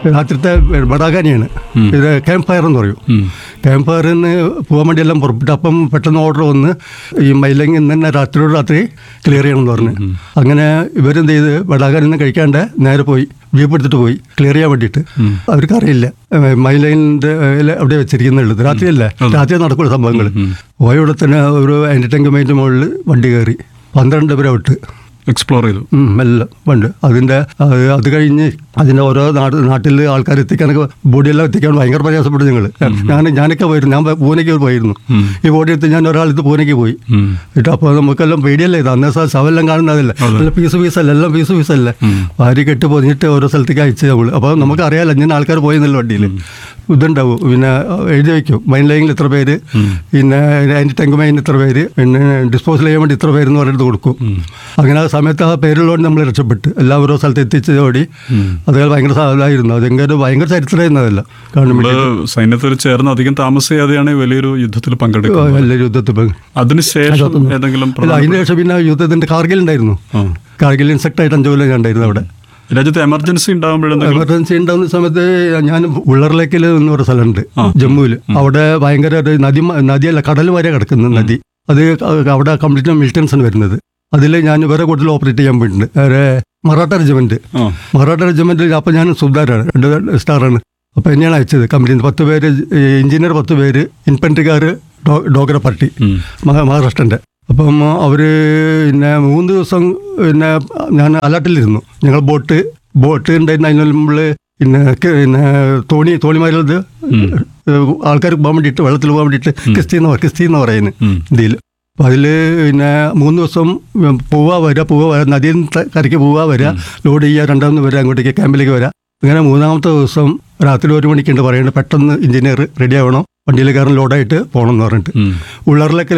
രാത്രിത്തെ ബടാകാനിയാണ് ഇത് camp fire എന്ന് പറയും ഉം. ക്യാമ്പ് ഫയറിന് പോകാൻ വേണ്ടി എല്ലാം പുറപ്പെട്ടു അപ്പം പെട്ടെന്ന് ഓർഡർ വന്ന് ഈ മൈലങ്ങി ഇന്ന് തന്നെ രാത്രിയോട് രാത്രി ക്ലിയർ ചെയ്യണമെന്ന് പറഞ്ഞു അങ്ങനെ ഇവരെന്ത് ചെയ്ത് ബടാകാനിൽ നിന്ന് കഴിക്കാണ്ട് നേരെ പോയി ജീപ്പ് എടുത്തിട്ട് പോയി ക്ലിയർ ചെയ്യാൻ വേണ്ടിയിട്ട് അവർക്ക് അറിയില്ല മൈലൈനിൻ്റെ അവിടെ വെച്ചിരിക്കുന്നുള്ളത് രാത്രിയല്ലേ രാത്രി നടക്കുള്ള സംഭവങ്ങൾ പോയ ഇവിടെ തന്നെ ഒരു എൻ്റർടൈൻമെൻറ്റ് മുകളിൽ വണ്ടി കയറി പന്ത്രണ്ട് പേരെ വിട്ട് എക്സ്പ്ലോർ ചെയ്തു ഉം, എല്ലാം ഉണ്ട് അതിൻ്റെ അത് അത് കഴിഞ്ഞ് അതിൻ്റെ ഓരോ നാട് നാട്ടിൽ ആൾക്കാർ എത്തിക്കാനൊക്കെ ബോഡിയെല്ലാം എത്തിക്കാൻ ഭയങ്കര പ്രയാസപ്പെട്ടു ഞങ്ങൾ ഞാൻ ഞാനൊക്കെ പോയിരുന്നു ഞാൻ പൂനെക്ക് പോയിരുന്നു ഈ ബോഡി എടുത്ത് ഞാൻ ഒരാളത്ത് പൂനെക്ക് പോയി ഉം. എന്നിട്ട് അപ്പോൾ നമുക്കെല്ലാം പേടിയല്ലേ ഇത് അന്നേ സാ ശവെല്ലാം കാണുന്നതല്ലേ എല്ലാം പീസ് പീസല്ല എല്ലാം പീസ് പീസല്ലേ ഭാര്യ കെട്ട് പൊതിഞ്ഞിട്ട് ഓരോ സ്ഥലത്തേക്ക് അയച്ചു നമ്മൾ അപ്പോൾ നമുക്ക് അറിയാലോ ഇങ്ങനെ ആൾക്കാർ പോയെന്നല്ല വണ്ടിയിൽ ഇതുണ്ടാവും പിന്നെ എഴുതി വയ്ക്കും മൈൻ ലൈനിൽ ഇത്ര പേര് പിന്നെ അതിൻ്റെ ടെങ്ക് മൈൻ ഇത്ര പേര് പിന്നെ ഡിസ്പോസൽ ചെയ്യാൻ വേണ്ടി ഇത്ര പേര് എന്ന് പറഞ്ഞിട്ട് കൊടുക്കും അങ്ങനെ ആ സമയത്ത് ആ പേരുള്ളതുകൊണ്ട് നമ്മൾ രക്ഷപ്പെട്ട് എല്ലാ ഓരോ സ്ഥലത്ത് എത്തിച്ചതോടി അത് ഭയങ്കര സാധനമായിരുന്നു അതെങ്ങനെ ഭയങ്കര ചരിത്രമായിരുന്നതല്ല കാരണം നമ്മള് സൈന്യത്തിൽ ചേർന്ന് അധികം താമസിയാതെയാണ് ഈ വലിയൊരു യുദ്ധത്തിൽ പങ്കെടുക്കുന്നത് എല്ലാ യുദ്ധത്തിൽ പങ്ക് അതിനുശേഷം ഏതെങ്കിലും അല്ല പ്രധാന- അതിന് ശേഷം പിന്നെ യുദ്ധത്തിന്റെ കാർഗിൽ ഉണ്ടായിരുന്നു ആ. കാർഗിൽ ഇൻസെക്ട് ആയിട്ട് അഞ്ചു കൊല്ലം ഞാൻ ഉണ്ടായിരുന്നു അവിടെ രാജ്യത്ത് എമർജൻസി ഉണ്ടാകുമ്പോഴെന്തെങ്കിലും എമർജൻസി ഉണ്ടാകുന്ന സമയത്ത് ഞാൻ ഉള്ളറിലേക്കിൽ എന്ന് പറഞ്ഞ സ്ഥലമുണ്ട് ജമ്മുവിൽ അവിടെ ഭയങ്കര ഒരു നദി മ- നദിയല്ല കടൽ വരെ കിടക്കുന്ന നദി അത് അവിടെ കംപ്ലീറ്റ് മിലിറ്റൻസാണ് വരുന്നത് അതിൽ ഞാൻ ഇവരെ കൂടുതൽ ഓപ്പറേറ്റ് ചെയ്യാൻ പോയിട്ടുണ്ട് വേറെ മറാഠ റെജിമെന്റ് ആ മറാഠ റെജിമെന്റിൽ അപ്പോൾ ഞാൻ സുബ്ദാറാണ് രണ്ട് സ്റ്റാറാണ് അപ്പോൾ എന്നെയാണ് അയച്ചത് കമ്പനിയിൽ പത്ത് പേര് എഞ്ചിനീയർ പത്ത് പേര് ഇൻഫൻട്രിക്കാർ ഡോഗര പാർട്ടി ഉം. മഹാ- മഹാരാഷ്ട്രൻ്റെ അപ്പം അവർ പിന്നെ മൂന്ന് ദിവസം പിന്നെ ഞാൻ അലർട്ടിലിരുന്നു ഞങ്ങൾ ബോട്ട് ബോട്ട് ഉണ്ടായിരുന്ന അതിന് മുമ്പിൽ പിന്നെ ക- പിന്നെ തോണി തോണിമാരുള്ളത് ആൾക്കാർക്ക് പോകാൻ വേണ്ടിയിട്ട് വെള്ളത്തിൽ പോകാൻ വേണ്ടിയിട്ട് ക്രിസ്തി എന്ന് പറ- ക്രിസ്തി എന്ന് പറയുന്നത് ഉം. ഇന്ത്യയിൽ അപ്പം അതിൽ പിന്നെ മൂന്ന് ദിവസം പോവാ വരിക പോവാ വരിക നദിയിൽ നിന്ന് ത- കരയ്ക്ക് പോവാ വരിക ലോഡ് ചെയ്യുക രണ്ടാമത് വരിക അങ്ങോട്ടേക്ക് ക്യാമ്പിലേക്ക് വരിക അങ്ങനെ മൂന്നാമത്തെ ദിവസം രാത്രി ഒരു മണിക്കുണ്ട് പറയുന്നത് പെട്ടെന്ന് എഞ്ചിനീയർ റെഡി ആവണം വണ്ടിയിൽ കയറാൻ ലോഡായിട്ട് പോകണം എന്ന് പറഞ്ഞിട്ട് ഉം. ഉള്ളറിലൊക്കെ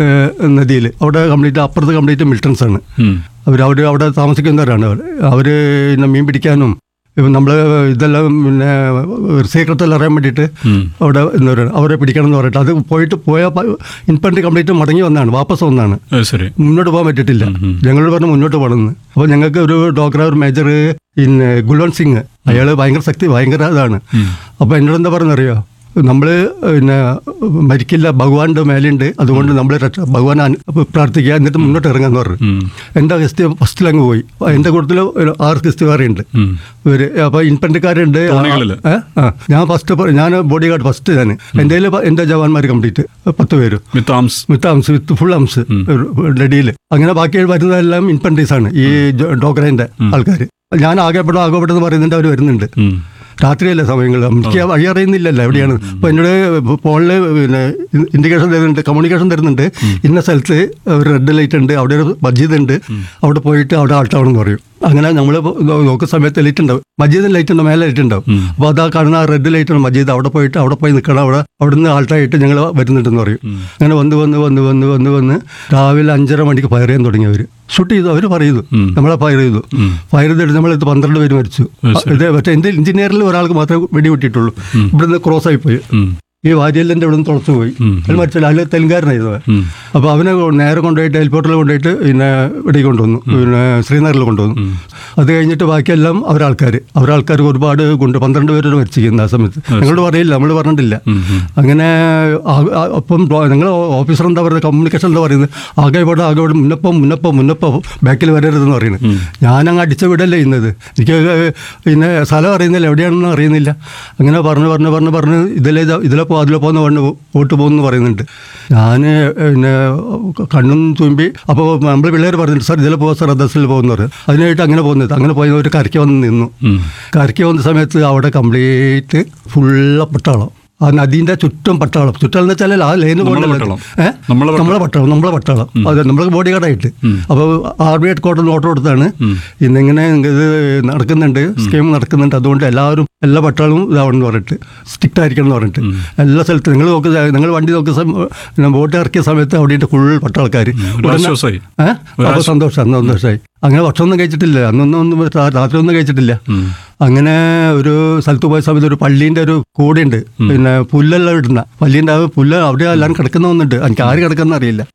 നദിയിൽ അവിടെ കംപ്ലീറ്റ് അപ്പുറത്ത് കംപ്ലീറ്റ് മിലിറ്റൻസ് ആണ് ഉം. അവർ അവർ അവിടെ താമസിക്കുന്നവരാണ് അവർ അവർ പിന്നെ മീൻ പിടിക്കാനും നമ്മൾ ഇതെല്ലാം പിന്നെ സീക്രട്ടെല്ലാം അറിയാൻ വേണ്ടിയിട്ട് ഉം. അവിടെ എന്നവരാണ് അവരെ പിടിക്കണം എന്ന് പറഞ്ഞിട്ട് അത് പോയിട്ട് പോയ ഇൻഫൻട്രി കംപ്ലീറ്റ് മടങ്ങി വന്നതാണ് വാപ്പസ് വന്നതാണ് അത് ശരി മുന്നോട്ട് പോകാൻ പറ്റിയിട്ടില്ല ഞങ്ങളോട് പറഞ്ഞു മുന്നോട്ട് പോകണമെന്ന് അപ്പോൾ ഞങ്ങൾക്ക് ഒരു ഡോക്ടർ ഒരു മേജർ പിന്നെ ഗുൽവന്ത് സിംഗ് അയാൾ ഭയങ്കര ശക്തി ഭയങ്കര ഇതാണ് അപ്പോൾ എന്നോട് എന്താ പറഞ്ഞറിയോ നമ്മൾ പിന്നെ മരിക്കില്ല ഭഗവാന്റെ മേലുണ്ട് അതുകൊണ്ട് നമ്മൾ രക്ഷ ഭഗവാൻ അനു- പ്രാർത്ഥിക്കുക എന്നിട്ട് മുന്നോട്ട് ഇറങ്ങാന്ന് പറഞ്ഞു ഉം. എൻ്റെ ക്രിസ്തി ഫസ്റ്റിൽ അങ്ങ് പോയി എൻ്റെ കൂട്ടത്തിൽ ഒരു ആറ് ക്രിസ്തി വേറെ ഉണ്ട് ഉം. ഇവര് അപ്പോൾ ഇൻഫൻട്രിക്കാരുണ്ട് തോണികളില്? ഏ? ആ ഞാൻ ഫസ്റ്റ് ഞാൻ ബോഡി ഗാർഡ് ഫസ്റ്റ് ഞാൻ എൻ്റെ കയ്യിൽ എൻ്റെ ജവാന്മാർ കംപ്ലീറ്റ് പത്ത് പേര് with arms with arms with full arms ഡെഡിയിൽ അങ്ങനെ ബാക്കി വരുന്നതെല്ലാം ഇൻഫൻട്രീസ് ആണ് ഈ ഡോക്ടറിന്റെ ആൾക്കാർ ഞാൻ ആകെപ്പെടും ആകെപ്പെടുന്ന് പറയുന്നുണ്ട് അവർ വരുന്നുണ്ട് ഉം. രാത്രിയല്ലേ സമയങ്ങൾ എനിക്ക് ആ വഴി അറിയുന്നില്ലല്ലോ എവിടെയാണ് അപ്പോൾ എന്നോട് ഫോണിൽ പിന്നെ ഇൻഡിക്കേഷൻ തരുന്നുണ്ട് കമ്മ്യൂണിക്കേഷൻ തരുന്നുണ്ട് ഇന്ന സ്ഥലത്ത് ഒരു റെഡ് ലൈറ്റ് ഉണ്ട് അവിടെ ഒരു മസ്ജിദ് ഉണ്ട് അവിടെ പോയിട്ട് അവിടെ ആൾട്ടാവണം എന്ന് പറയും അങ്ങനെ നമ്മൾ നോക്കുന്ന സമയത്ത് ലൈറ്റ് ഉണ്ടാവും മസ്ജിദിന് ലൈറ്റ് ഉണ്ട് മേലെ ലൈറ്റ് ഉണ്ടാവും അപ്പോൾ അതാ കാണുന്ന ആ റെഡ് ലൈറ്റ് ഉണ്ട് മസ്ജിദ് അവിടെ പോയിട്ട് അവിടെ പോയി നിൽക്കണം അവിടെ അവിടെ നിന്ന് ആൾട്ടായിട്ട് ഞങ്ങൾ വരുന്നുണ്ടെന്ന് പറയും അങ്ങനെ വന്ന് വന്ന് വന്ന് വന്ന് വന്ന് വന്ന് രാവിലെ അഞ്ചര മണിക്ക് ഫയർ ചെയ്യാൻ തുടങ്ങി അവർ ഷൂട്ട് ചെയ്തു അവർ പറയുന്നു നമ്മളെ ഫയർ ചെയ്തു ഫയർ ചെയ്തിട്ട് നമ്മളിത് പന്ത്രണ്ട് പേര് മരിച്ചു ഇത് മറ്റേ എൻ്റെ എഞ്ചിനീയറിൽ ഒരാൾക്ക് മാത്രമേ വെടിവിട്ടിട്ടുള്ളൂ ഇവിടുന്ന് ക്രോസ് ആയി പോയി ഉം. ഈ വാര്യലിൻ്റെ ഇവിടെ നിന്ന് തുളച്ചു പോയി അത് മരിച്ചില്ല അതിൽ തെലുങ്കാരനായിരുന്നു അവൻ. ഉം. അപ്പോൾ അവനെ കൊ- നേരെ കൊണ്ടുപോയിട്ട് എയർപോർട്ടിൽ കൊണ്ടുപോയിട്ട് പിന്നെ ഇവിടെ കൊണ്ടുവന്നു പിന്നെ ശ്രീനഗറിൽ കൊണ്ടുവന്നു അത് കഴിഞ്ഞിട്ട് ബാക്കിയെല്ലാം അവരാൾക്കാർ അവരാൾക്കാർ ഒരുപാട് കൊണ്ട് പന്ത്രണ്ട് പേരോട് മരിച്ചിരിക്കുന്നു ആ സമയത്ത് ഞങ്ങളോട് പറയില്ല നമ്മൾ പറഞ്ഞിട്ടില്ല അങ്ങനെ ആ- ആ- അപ്പം ഞങ്ങൾ ഓഫീസർ എന്താ പറയുന്നത് കമ്മ്യൂണിക്കേഷൻ എന്താ പറയുന്നത് ആകെ ഇവിടെ ആകെ ഇവിടെ മുന്നപ്പം മുന്നപ്പം മുന്നപ്പം ബാക്കിൽ വരരുതെന്ന് പറയുന്നത് ഞാനങ്ങ് അടിച്ച വിടല്ലേ ഇന്നത് എനിക്ക് പിന്നെ സ്ഥലം അറിയുന്നില്ല എവിടെയാണെന്ന് അറിയുന്നില്ല അങ്ങനെ പറഞ്ഞ് പറഞ്ഞ് പറഞ്ഞ് പറഞ്ഞ് ഇതിലെ ഇതാ- ഇതിലെ പോ അതിലെ പോകുന്ന പറഞ്ഞ് വോട്ട് പോകുന്നു പറയുന്നുണ്ട് ഞാൻ പിന്നെ കണ്ണും തുമ്പി അപ്പോൾ നമ്മൾ പിള്ളേർ പറഞ്ഞിട്ട് സാർ ഇതിലെ പോകാം സാർ ബസ്സിൽ പോകുന്നു പറയും അതിനായിട്ട് അങ്ങനെ പോകുന്നത് അങ്ങനെ പോയി ഒരു കരയ്ക്ക് വന്ന് നിന്നു കരയ്ക്ക് വന്ന സമയത്ത് അവിടെ കംപ്ലീറ്റ് ഫുള്ള പട്ടാളം ആ നദീൻ്റെ ചുറ്റും പട്ടാളം ചുറ്റാളം എന്ന് വെച്ചാൽ ആ ലൈന് നമ്മളെ പോകണ്ടല്ലോ പട്ടാളം. ഏഹ് നമ്മളെ നമ്മളെ പട്ടാളം നമ്മളെ പട്ടാളം അതെ നമ്മളെ ബോഡി ഗാർഡായിട്ട് അപ്പോൾ ആർമി ഹെഡ് ക്വാർട്ടർ ഓർഡർ കൊടുത്താണ് ഇന്നിങ്ങനെ ഇത് നടക്കുന്നുണ്ട് സ്കീം നടക്കുന്നുണ്ട് അതുകൊണ്ട് എല്ലാവരും എല്ലാ പട്ടാളവും ഇതാവണമെന്ന് പറഞ്ഞിട്ട് സ്ട്രിക്റ്റ് ആയിരിക്കണം എന്ന് പറഞ്ഞിട്ട് എല്ലാ സ്ഥലത്തും നിങ്ങൾ നോക്കുക നിങ്ങൾ വണ്ടി നോക്കുന്ന സമയം ബോട്ട് ഇറക്കിയ സമയത്ത് അവിടെ ഫുൾ പട്ടാൾക്കാർ ഒരു ആശ്വാസമായി ഏഹ് അപ്പോൾ സന്തോഷം സന്തോഷമായി അങ്ങനെ ഭക്ഷണമൊന്നും കഴിച്ചിട്ടില്ല അന്നൊന്നും ഒന്നും രാ- രാത്രി ഒന്നും കഴിച്ചിട്ടില്ല അങ്ങനെ ഒരു സ്ഥലത്ത് പോയ സമയത്ത് ഒരു പള്ളീൻ്റെ ഒരു കൂടെയുണ്ട് പിന്നെ പുല്ലെല്ലാം ഇടുന്ന പള്ളീൻ്റെ ആ പുല്ല് അവിടെ എല്ലാം കിടക്കുന്ന ഒന്നുണ്ട് എനിക്ക് ആര് കിടക്കുന്ന അറിയില്ല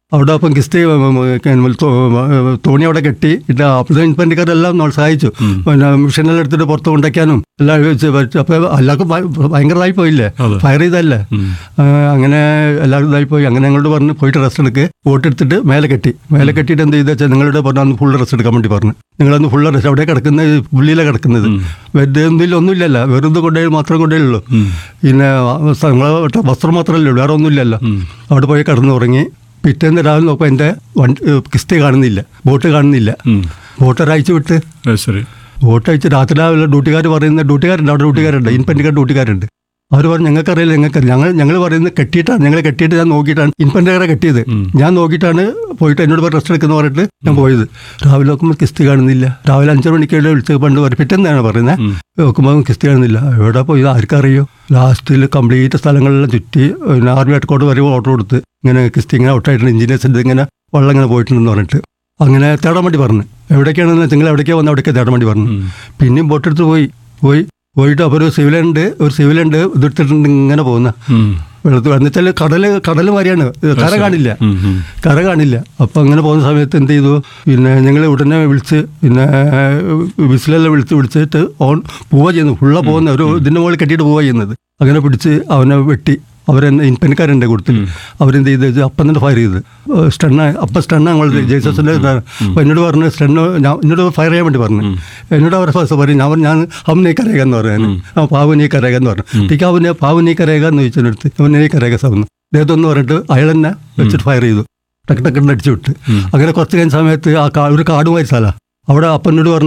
അവിടെ അപ്പം കിസ്തി തോണി അവിടെ കെട്ടി ഇത് അപ്പോൾ ഇൻപെൻഡിക്കാരെല്ലാം നമ്മൾ സഹായിച്ചു പിന്നെ മിഷനെല്ലാം എടുത്തിട്ട് പുറത്ത് കൊണ്ടയ്ക്കാനും എല്ലാം വെച്ച് വെച്ച് അപ്പോൾ എല്ലാവർക്കും ഭയ- ഭയങ്കരമായി പോയില്ലേ അതെ. ഫയർ ചെയ്തല്ലേ ഉം. ആ, അങ്ങനെ എല്ലാവരും ഇതായി പോയി അങ്ങനെ ഞങ്ങളോട് പറഞ്ഞ് പോയിട്ട് റെസ്റ്റ് എടുക്ക് വോട്ട് എടുത്തിട്ട് മേലെ കെട്ടി മേലെ കെട്ടിയിട്ട് എന്ത് ചെയ്താൽ വെച്ചാൽ നിങ്ങളുടെ പറഞ്ഞ അന്ന് ഫുൾ റെസ്റ്റ് എടുക്കാൻ വേണ്ടി പറഞ്ഞു നിങ്ങളന്ന് ഫുൾ റെസ്റ്റ് അവിടെ കിടക്കുന്നത് പുള്ളിയിലാണ് കിടക്കുന്നത് വെറുതെ എന്തെങ്കിലും ഒന്നുമില്ലല്ലോ വെറുതെ കൊണ്ടുപോയി മാത്രമേ കൊണ്ടുപോയുള്ളൂ ഉം. പിന്നെ നിങ്ങളെ വസ്ത്രം മാത്രമല്ലേ ഉള്ളൂ വേറെ ഒന്നുമില്ലല്ലോ ഉം. അവിടെ പോയി കിടന്നു ഉറങ്ങി പിറ്റേന്ന് രാവിലെ നോക്കുമ്പോൾ എൻ്റെ വണ്ടി കിസ്തി കാണുന്നില്ല ബോട്ട് കാണുന്നില്ല ഉം. ബോട്ട് ഒരാഴ്ച വിട്ട് അത് ശരി ബോട്ട് അയച്ച് രാത്രി രാവിലെ ഡ്യൂട്ടിക്കാർ പറയുന്ന ഡ്യൂട്ടിക്കാരുണ്ട് അവിടെ ഡ്യൂട്ടിക്കാരുണ്ട് ഇൻപെൻഡിക്കാർ ഡ്യൂട്ടിക്കാരുണ്ട് അവർ പറഞ്ഞു ഞങ്ങൾക്കറിയില്ല ഞങ്ങൾക്ക് ഞങ്ങൾ ഞങ്ങൾ പറയുന്നത് കെട്ടിയിട്ടാണ് ഞങ്ങൾ കെട്ടിയിട്ട് ഞാൻ നോക്കിയിട്ടാണ് ഇൻപെൻഡിക്കാരെ കെട്ടിയത് ഉം. ഞാൻ നോക്കിയിട്ടാണ് പോയിട്ട് എന്നോട് റെസ്റ്റ് എടുക്കുന്ന പറഞ്ഞിട്ട് ഞാൻ പോയത് രാവിലെ നോക്കുമ്പോൾ കിസ്തി കാണുന്നില്ല രാവിലെ അഞ്ചര മണിക്ക് വിളിച്ച് പണ്ട് പറയും പിറ്റേന്നാണ് പറയുന്നത് ഉം. നോക്കുമ്പോൾ കിസ്തി കാണുന്നില്ല എവിടെ പോയി ഇത് ആർക്കറിയോ ലാസ്റ്റിൽ കംപ്ലീറ്റ് സ്ഥലങ്ങളെല്ലാം ചുറ്റി പിന്നെ ആർമി ഹെഡ്കോട്ട് വരെ ഓർഡർ കൊടുത്ത് ഇങ്ങനെ കിസ്തി ഇങ്ങനെ ഔട്ടായിട്ടുണ്ട് എഞ്ചിനീയേഴ്സിൻ്റെ ഇങ്ങനെ വെള്ളം ഇങ്ങനെ പോയിട്ടുണ്ടെന്ന് പറഞ്ഞിട്ട് അങ്ങനെ തേടാൻ വേണ്ടി പറഞ്ഞു എവിടേക്കാണെന്ന് നിങ്ങൾ എവിടേക്കാണ് വന്ന് അവിടേക്ക് തേടാൻ വേണ്ടി പറഞ്ഞു ഉം. പിന്നെയും ബോട്ടെടുത്ത് പോയി പോയി പോയിട്ട് അപ്പോൾ ഒരു സിവിലുണ്ട് ഒരു സിവിലുണ്ട് ഇതെടുത്തിട്ടുണ്ട് ഇങ്ങനെ പോകുന്ന ഉം. വെള്ളത്തിൽ എന്നുവെച്ചാൽ കടൽ കടൽ മാതിരിയാണ് കര കാണില്ല ഉം. ഉം. കര കാണില്ല അപ്പം അങ്ങനെ പോകുന്ന സമയത്ത് എന്ത് ചെയ്തു പിന്നെ ഞങ്ങൾ ഉടനെ വിളിച്ച് പിന്നെ വിസിലെല്ലാം വിളിച്ച് വിളിച്ചിട്ട് ഓൺ പോവുക ചെയ്യുന്നു ഫുള്ള പോകുന്ന ഒരു ഇതിൻ്റെ മുകളിൽ കെട്ടിയിട്ട് പോവുക ചെയ്യുന്നത് അങ്ങനെ പിടിച്ച് അവനെ വെട്ടി അവരെന്നെ ഇൻപെൻകാരുണ്ട് കൊടുത്തിൽ അവരെന്ത് ചെയ്ത് അപ്പം തന്നെ ഫയർ ചെയ്ത് സ്റ്റണ്ണ അപ്പം സ്റ്റണ്ണ ഞങ്ങൾ ജേസസിൻ്റെ അപ്പോൾ എന്നോട് പറഞ്ഞു സ്റ്റണ്ണ് ഞാൻ എന്നോട് ഫയർ ചെയ്യാൻ വേണ്ടി പറഞ്ഞു എന്നോട് അവർ ഫസ്റ്റ് പറയും ഞാൻ പറഞ്ഞു ഞാൻ അവൻ നീ കരയുക എന്ന് പറഞ്ഞു ആ പാവു നീ കരയുക എന്ന് പറഞ്ഞു ടീക്ക് അവനെ പാവു നീ കരയുക എന്ന് ചോദിച്ചതിനടുത്ത് അവൻ നീ കരയുക സൗന്ന് അദ്ദേഹത്തൊന്ന് പറഞ്ഞിട്ട് അയാൾ തന്നെ വെച്ചിട്ട് ഫയർ ചെയ്തു ടക്ക് ടക്കിട്ട് അടിച്ചു വിട്ട് അങ്ങനെ കുറച്ച് കഴിഞ്ഞ സമയത്ത് ആ കാ ഒരു കാടുമായി സ്ഥലമാണ് അവിടെ അപ്പനോട് പറഞ്ഞു